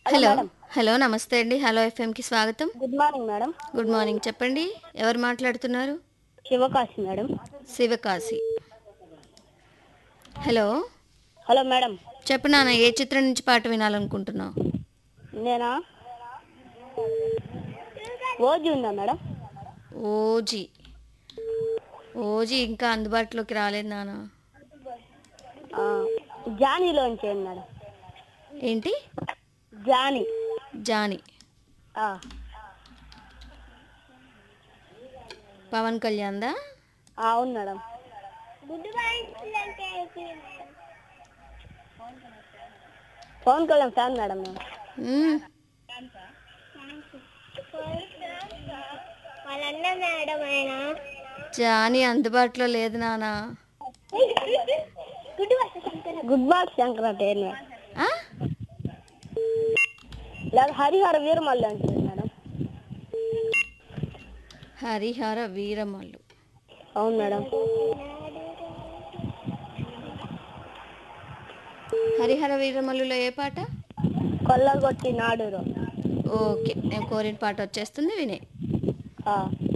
Hello hello నమస్తే అండి hello ఎఫ్ఎంకి స్వాగతం good morning madam good morning చెప్పండి ఎవరు మాట్లాడుతున్నారు Sivakasi madam Sivakasi hello hello madam చెప్పు నాన్న ఏ చిత్రం నుంచి పాట వినాలనుకుంటున్నావు నేనా ఓజీ ఉందా మేడం ఓజీ ఓజీ ఇంకా అందుబాటులోకి రాలేదు నాన్న ఆ, జానీలోంచి చేయండి మేడం ఏంటి జానీ జానీ ఆ, పవన్ కళ్యాణ్దా ఆ, అవును madam Pawan Kalyan fan madam నేను మ్మ్. వాళ్ళన్న మేడం ఆయన జానీ అందుబాటులో లేదు నాన్న గుడ్ మార్క్ శంకర్ అంటే ఏంటి మేడం ఆ? లేదా హరిహర వీరమల్లి అంటే మేడం హరిహర వీరమల్లు అవును మేడం హరిహర వీరమల్లులో ఏ పాట కొల్లగొట్టి నాడురు ఓకే నేను కోరిన పాట వచ్చేస్తుంది వినే ఆ.